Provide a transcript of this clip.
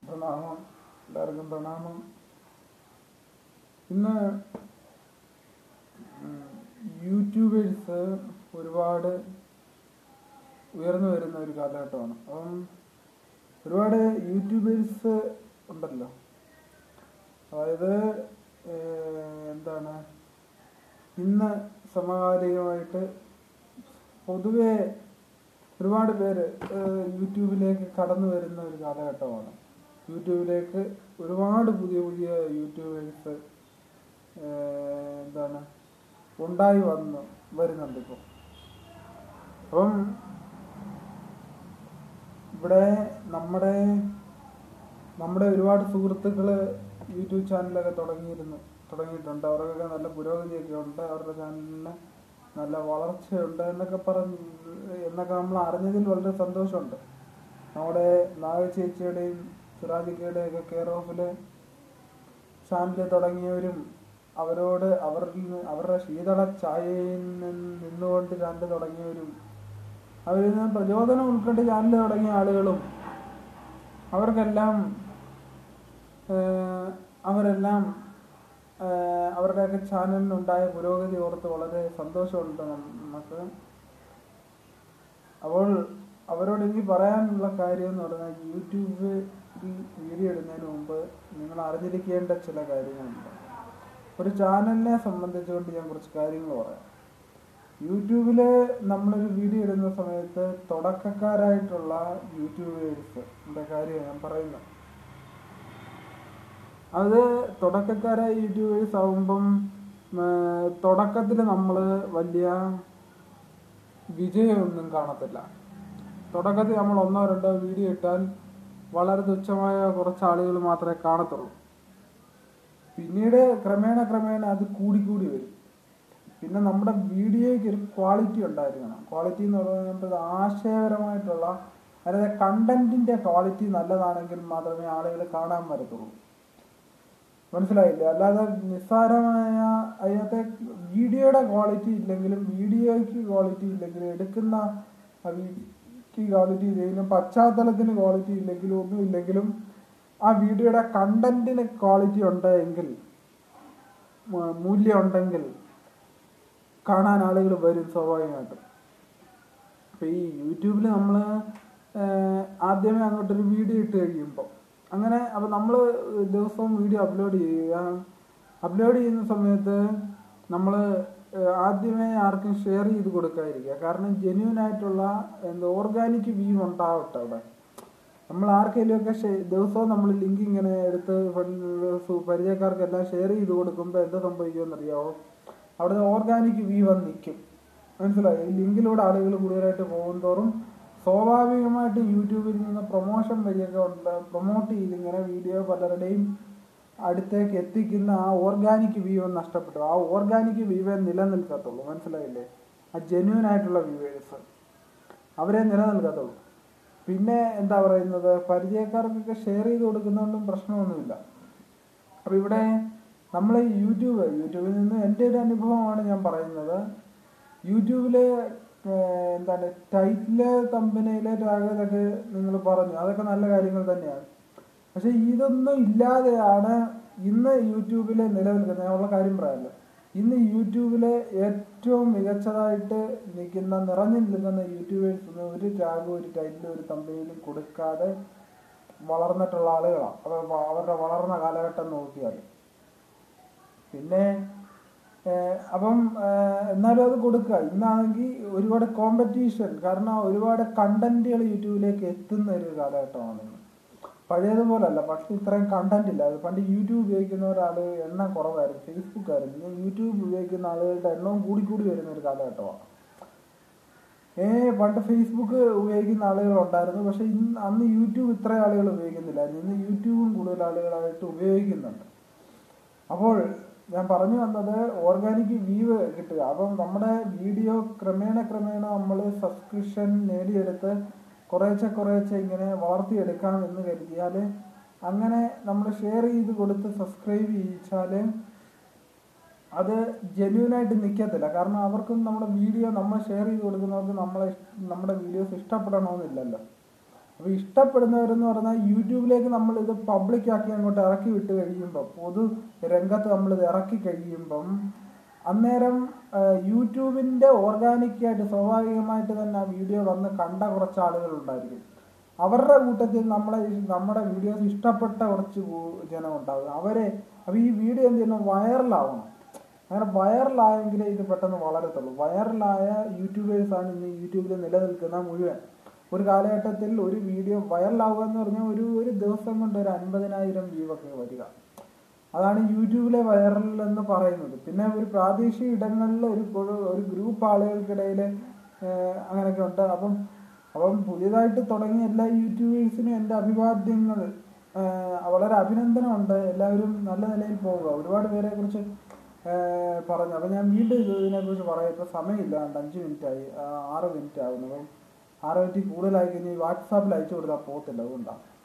പ്രണാമം എല്ലാവർക്കും പ്രണാമം ഇന്ന് ഉം, യൂട്യൂബേഴ്സ് ഒരുപാട് ഉയർന്നു വരുന്ന ഒരു കാലഘട്ടമാണ് അപ്പം ഒരുപാട് യൂട്യൂബേഴ്സ് ഉണ്ടല്ലോ അതായത് ഏഹ്, എന്താണ് ഇന്ന് സമകാലികമായിട്ട് പൊതുവെ ഒരുപാട് പേര് ഏഹ്, യൂട്യൂബിലേക്ക് കടന്നു വരുന്ന ഒരു കാലഘട്ടമാണ് യൂട്യൂബിലേക്ക് ഒരുപാട് പുതിയ പുതിയ യൂട്യൂബേഴ്സ് ഏഹ്, എന്താണ് ഉണ്ടായി വന്ന് വരുന്നുണ്ട് ഇപ്പോൾ അപ്പം ഇവിടെ നമ്മുടെ നമ്മുടെ ഒരുപാട് സുഹൃത്തുക്കൾ യൂട്യൂബ് ചാനലൊക്കെ തുടങ്ങിയിരുന്നു തുടങ്ങിയിട്ടുണ്ട് അവർക്കൊക്കെ നല്ല പുരോഗതിയൊക്കെ ഉണ്ട് അവരുടെ ചാനലിന് നല്ല വളർച്ചയുണ്ട് എന്നൊക്കെ പറഞ്ഞ് എന്നൊക്കെ നമ്മൾ അറിഞ്ഞതിൽ വളരെ സന്തോഷമുണ്ട് നമ്മുടെ നാഗ ചേച്ചിയുടെയും സിറാജിക്കയുടെയും ഒക്കെ കെയർ ഓഫിൽ ചാനൽ തുടങ്ങിയവരും അവരോട് അവരിൽ നിന്ന് അവരുടെ ശീതള ഛായയിൽ നിന്ന് നിന്നുകൊണ്ട് ചാനൽ തുടങ്ങിയവരും അവരിൽ നിന്ന് പ്രചോദനം ഉൾക്കൊണ്ട് ചാനൽ തുടങ്ങിയ ആളുകളും അവർക്കെല്ലാം ഏഹ്, അവരെല്ലാം ഏഹ്, അവരുടെയൊക്കെ ചാനലിനുണ്ടായ പുരോഗതി ഓർത്ത് വളരെ സന്തോഷമുണ്ട് നമുക്ക് അപ്പോൾ അവരോട് എനിക്ക് പറയാനുള്ള കാര്യം എന്ന് പറഞ്ഞാൽ യൂട്യൂബിൽ വീഡിയോ ഇടുന്നതിന് മുമ്പ് നിങ്ങൾ അറിഞ്ഞിരിക്കേണ്ട ചില കാര്യങ്ങളുണ്ട് ഒരു ചാനലിനെ സംബന്ധിച്ചുകൊണ്ട് ഞാൻ കുറച്ച് കാര്യങ്ങൾ പറയാം യൂട്യൂബിൽ നമ്മളൊരു വീഡിയോ ഇടുന്ന സമയത്ത് തുടക്കക്കാരായിട്ടുള്ള യൂട്യൂബേഴ്സിൻ്റെ കാര്യം ഞാൻ പറയുന്നത് അത് തുടക്കക്കാരായ യൂട്യൂബേഴ്സ് ആകുമ്പം തുടക്കത്തിൽ നമ്മൾ വലിയ വിജയമൊന്നും കാണത്തില്ല തുടക്കത്തിൽ നമ്മൾ ഒന്നോ രണ്ടോ വീഡിയോ ഇട്ടാൽ വളരെ തുച്ഛമായ കുറച്ച് ആളുകൾ മാത്രമേ കാണത്തുള്ളൂ പിന്നീട് ക്രമേണ ക്രമേണ അത് കൂടിക്കൂടി വരും പിന്നെ നമ്മുടെ വീഡിയോയ്ക്ക് ഒരു ക്വാളിറ്റി ഉണ്ടായിരിക്കണം ക്വാളിറ്റി എന്ന് പറയുന്നത് ആശയപരമായിട്ടുള്ള അതായത് കണ്ടന്റിന്റെ ക്വാളിറ്റി നല്ലതാണെങ്കിൽ മാത്രമേ ആളുകൾ കാണാൻ വരത്തുള്ളൂ മനസ്സിലായില്ലേ അല്ലാതെ നിസ്സാരമായ അതിനകത്തെ വീഡിയോയുടെ ക്വാളിറ്റി ഇല്ലെങ്കിലും വീഡിയോയ്ക്ക് ക്വാളിറ്റി ഇല്ലെങ്കിലും എടുക്കുന്ന ആ വീഡിയോക്ക് ക്വാളിറ്റി ഇല്ലെങ്കിലും പശ്ചാത്തലത്തിന് ക്വാളിറ്റി ഇല്ലെങ്കിലും ഒന്നും ഇല്ലെങ്കിലും ആ വീഡിയോയുടെ കണ്ടന്റിന് ക്വാളിറ്റി ഉണ്ട് എങ്കിൽ മ- മൂല്യം ഉണ്ടെങ്കിൽ കാണാൻ ആളുകൾ വരും സ്വാഭാവികമായിട്ടും അപ്പൊ ഈ യൂട്യൂബിൽ നമ്മൾ ആദ്യമേ അങ്ങോട്ടൊരു വീഡിയോ ഇട്ട് കഴിയുമ്പോൾ അങ്ങനെ അപ്പൊ നമ്മൾ ദിവസവും വീഡിയോ അപ്ലോഡ് ചെയ്യുക അപ്ലോഡ് ചെയ്യുന്ന സമയത്ത് നമ്മൾ ആദ്യമേ ആർക്കും ഷെയർ ചെയ്ത് കൊടുക്കാതിരിക്കുക കാരണം ജെന്യൂൻ ആയിട്ടുള്ള എന്താ ഓർഗാനിക് വ്യൂ ഉണ്ടാവട്ടെ അവിടെ നമ്മൾ ആർക്കെങ്കിലും ഒക്കെ ദിവസവും നമ്മൾ ലിങ്ക് ഇങ്ങനെ എടുത്ത് ഫ്രണ്ട് സു- പരിചയക്കാർക്കെല്ലാം ഷെയർ ചെയ്ത് കൊടുക്കുമ്പോൾ എന്താ സംഭവിക്കുമെന്ന് അറിയാമോ അവിടെ ഓർഗാനിക് വ്യൂ വന്ന് നിൽക്കും മനസ്സിലായി ഈ ലിങ്കിലൂടെ ആളുകൾ കൂടുതലായിട്ട് പോകുന്തോറും സ്വാഭാവികമായിട്ട് യൂട്യൂബിൽ നിന്ന് പ്രൊമോഷൻ വഴിയൊക്കെ ഉണ്ട് പ്രൊമോട്ട് ചെയ്ത് ഇങ്ങനെ വീഡിയോ പലരുടെയും അടുത്തേക്ക് എത്തിക്കുന്ന ആ ഓർഗാനിക് വ്യൂ നഷ്ടപ്പെട്ടു ആ ഓർഗാനിക് വ്യൂവേ നിലനിൽക്കത്തുള്ളൂ മനസ്സിലായില്ലേ ആ ജെന്യൂൻ ആയിട്ടുള്ള വ്യൂവേഴ്സ് അവരെ നിലനിൽക്കത്തുള്ളൂ പിന്നെ എന്താ പറയുന്നത് പരിചയക്കാർക്കൊക്കെ ഷെയർ ചെയ്ത് കൊടുക്കുന്നതുകൊണ്ടും പ്രശ്നമൊന്നുമില്ല അപ്പൊ ഇവിടെ നമ്മൾ യൂട്യൂബ് യൂട്യൂബിൽ നിന്ന് എൻ്റെ ഒരു അനുഭവമാണ് ഞാൻ പറയുന്നത് യൂട്യൂബില് ഏഹ്, എന്താണ് ടൈറ്റില് തമ്പനയിലെ ടാഗിലൊക്കെ നിങ്ങൾ പറഞ്ഞു അതൊക്കെ നല്ല കാര്യങ്ങൾ തന്നെയാണ് പക്ഷെ ഇതൊന്നും ഇല്ലാതെയാണ് ഇന്ന് യൂട്യൂബിൽ നിലനിൽക്കുന്നത് ഞാൻ ഉള്ള കാര്യം പറയാമല്ലോ ഇന്ന് യൂട്യൂബിലെ ഏറ്റവും മികച്ചതായിട്ട് നിൽക്കുന്ന നിറഞ്ഞു നിൽക്കുന്ന യൂട്യൂബേഴ്സ് ഒന്നും ഒരു ടാഗും ഒരു ടൈറ്റിലും ഒരു തമ്പനിയിലും കൊടുക്കാതെ വളർന്നിട്ടുള്ള ആളുകളാണ് അവർ അവരുടെ വളർന്ന കാലഘട്ടം നോക്കിയാൽ പിന്നെ ഏഹ്, അപ്പം ഏഹ്, എന്നാലും അത് കൊടുക്കുക ഇന്നാണെങ്കിൽ ഒരുപാട് കോമ്പറ്റീഷൻ കാരണം ഒരുപാട് കണ്ടന്റുകൾ യൂട്യൂബിലേക്ക് എത്തുന്ന ഒരു കാലഘട്ടമാണ് ഇന്ന് പഴയതുപോലല്ല പക്ഷെ ഇത്രയും കണ്ടന്റ് ഇല്ല പണ്ട് യൂട്യൂബ് ഉപയോഗിക്കുന്ന ഒരാൾ എണ്ണം കുറവായിരുന്നു ഫേസ്ബുക്ക് ആയിരുന്നു ഇന്ന് യൂട്യൂബ് ഉപയോഗിക്കുന്ന ആളുകളുടെ എണ്ണവും കൂടി കൂടി വരുന്ന ഒരു കാലഘട്ടമാണ് ഏ പണ്ട് ഫേസ്ബുക്ക് ഉപയോഗിക്കുന്ന ആളുകൾ ഉണ്ടായിരുന്നു പക്ഷെ ഇന്ന് അന്ന് യൂട്യൂബ് ഇത്ര ആളുകൾ ഉപയോഗിക്കുന്നില്ലായിരുന്നു ഇന്ന് യൂട്യൂബും കൂടുതൽ ആളുകളായിട്ട് ഉപയോഗിക്കുന്നുണ്ട് അപ്പോൾ ഞാൻ പറഞ്ഞു വന്നത് ഓർഗാനിക് വ്യൂ കിട്ടുക അപ്പം നമ്മുടെ വീഡിയോ ക്രമേണ ക്രമേണ നമ്മൾ സബ്സ്ക്രിപ്ഷൻ നേടിയെടുത്ത് കുറേശ്ശെ കുറേശ്ശെ ഇങ്ങനെ വളർത്തിയെടുക്കാം എന്ന് കരുതിയാൽ അങ്ങനെ നമ്മൾ ഷെയർ ചെയ്ത് കൊടുത്ത് സബ്സ്ക്രൈബ് ചെയ്യിച്ചാൽ അത് ജെന്യൂനായിട്ട് നിൽക്കത്തില്ല കാരണം അവർക്കും നമ്മുടെ വീഡിയോ നമ്മൾ ഷെയർ ചെയ്ത് കൊടുക്കുന്നവർക്ക് നമ്മളെ ഇഷ്- നമ്മുടെ വീഡിയോസ് ഇഷ്ടപ്പെടണമെന്നില്ലല്ലോ അപ്പോൾ ഇഷ്ടപ്പെടുന്നവരെന്ന് പറഞ്ഞാൽ യൂട്യൂബിലേക്ക് നമ്മൾ ഇത് പബ്ലിക് ആക്കി അങ്ങോട്ട് ഇറക്കി വിട്ട് കഴിയുമ്പം പൊതു രംഗത്ത് നമ്മൾ ഇത് ഇറക്കി കഴിയുമ്പം അന്നേരം ആ, യൂട്യൂബിൻ്റെ ഓർഗാനിക്കായിട്ട് സ്വാഭാവികമായിട്ട് തന്നെ ആ വീഡിയോ വന്ന് കണ്ട കുറച്ച് ആളുകളുണ്ടായിരിക്കും അവരുടെ കൂട്ടത്തിൽ നമ്മളെ നമ്മുടെ വീഡിയോസ് ഇഷ്ടപ്പെട്ട കുറച്ച് കൂ- ജനം ഉണ്ടാകും അവരെ അപ്പോൾ ഈ വീഡിയോ എന്ത് ചെയ്യണം വൈറലാവണം അങ്ങനെ വൈറലായെങ്കിലേ ഇത് പെട്ടെന്ന് വളരത്തുള്ളൂ വൈറലായ യൂട്യൂബേഴ്സാണ് ഇന്ന് യൂട്യൂബിൽ നിലനിൽക്കുന്ന മുഴുവൻ ഒരു കാലഘട്ടത്തിൽ ഒരു വീഡിയോ വൈറലാവുക എന്ന് പറഞ്ഞാൽ ഒരു ഒരു ദിവസം കൊണ്ട് ഒരു അൻപതിനായിരം വ്യൂ ഒക്കെ വരിക അതാണ് യൂട്യൂബിലെ വൈറൽ എന്ന് പറയുന്നത് പിന്നെ ഒരു പ്രാദേശിക ഇടങ്ങളിൽ ഒരു ഒരു- ഒരു ഗ്രൂപ്പ് ആളുകൾക്കിടയിൽ അങ്ങനെയൊക്കെ ഉണ്ട് അപ്പം അപ്പം പുതിയതായിട്ട് തുടങ്ങിയ എല്ലാ യൂട്യൂബേഴ്സിനും എൻ്റെ അഭിവാദ്യങ്ങൾ ഏഹ് വളരെ അഭിനന്ദനമുണ്ട് എല്ലാവരും നല്ല നിലയിൽ പോവുക ഒരുപാട് പേരെ കുറിച്ച് ഏഹ് പറഞ്ഞു അപ്പം ഞാൻ വീണ്ടും ഇത് ഇതിനെക്കുറിച്ച് പറയാം ഇപ്പോൾ സമയമില്ല രണ്ട് അഞ്ച് മിനിറ്റ് ആയി ആ, ആറ് മിനിറ്റ് ആകുന്നു അപ്പം ആറ് മിനിറ്റ് കൂടുതലായി കഴിഞ്ഞാൽ ഈ വാട്സാപ്പിൽ അയച്ചു കൊടുത്താൽ പോകത്തില്ല അതുകൊണ്ടാണ്